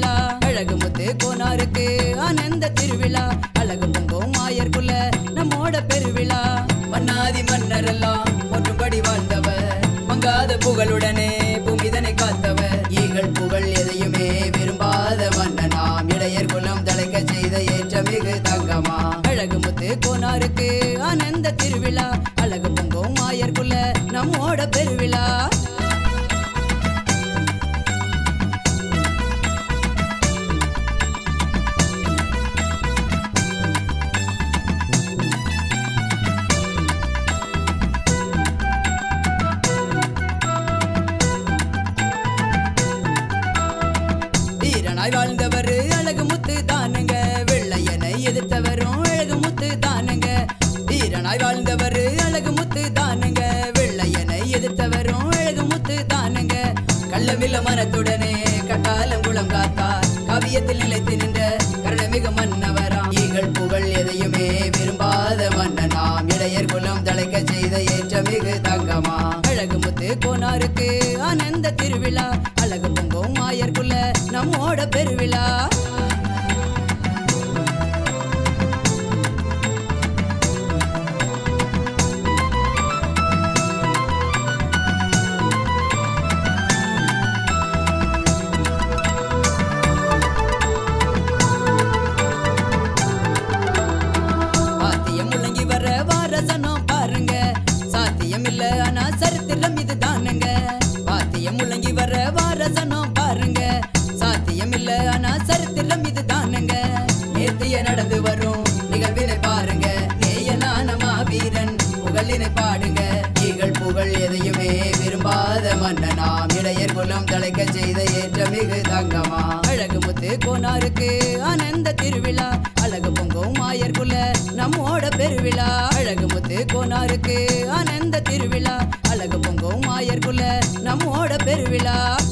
பெருவிழா அழகு முத்து கோனாருக்கு ஆனந்த திருவிழா அழகு பொங்கும் மாயர்குல நம்மோட பெருவிழா மன்னாதி மன்னர் எல்லாம் ஒற்றும்படி வாழ்ந்தவர் மங்காத புகழுடனே பூமிதனை காத்தவர் ஈகள் புகழ் எதையுமே விரும்பாத மன்னனாம் இடையர் குலம் தலைக்க செய்த ஏற்றமிகு தங்கமா அழகு முத்து கோனாருக்கு ஆனந்த திருவிழா அழகு பொங்கும் மாயர்குல நம்மோட பெருவிழா வீரனாய் வாழ்ந்தவர் அழகு முத்து தானுங்க வெள்ளையனை எதிர்த்தவரும் அழகு முத்து தானுங்க வீரனாய் வாழ்ந்தவர் அழகு முத்து தானுங்க வெள்ளையனை எதிர்த்தவரும் அழகு முத்து தானுங்க கள்ளமில்ல மனத்துடனே கட்டாலம் குளம் காத்தார் காவியத்தில் நிலைத்து நின்ற கருணமிகு மன்னவராம் ஈகள் புகழ் எதையுமே விரும்பாத மன்னனாம் இடையர் குலம் தலைக்க செய்த ஏற்றமிகு தங்கமா அழகு முத்து கோனாருக்கு ஆனந்த திருவிழா அழகு பொங்கும் மாயர்குல நம்மோட பெருவிழா பாத்தியம் முழங்கி வர வாரசனம் பாருங்க சாத்தியம் இல்ல ஆனா சரித்திரம் இது தானுங்க பாத்தியம் முழங்கி வர வாரசனம் பாருங்க சாத்தியம் இல்ல ஆனா சரித்திரம் இது தானுங்க நேர்த்திய நடந்து வரும் நிகழ்வினை பாருங்க நேயனான மாவீரன் புகழினை பாடுங்க ஈகள் புகழ் எதையுமே விரும்பாத மன்னனாம் இடையர் குலம் தலைக்க செய்த ஏற்றமிகு தங்கமா அழகு முத்து கோனாருக்கு ஆனந்த திருவிழா அழகு பொங்கும் மாயர்குல நம்மோட பெருவிழா அழகு முத்து கோனாருக்கு ஆனந்த திருவிழா அழகு பொங்கும் மாயர்குல நம்மோட பெருவிழா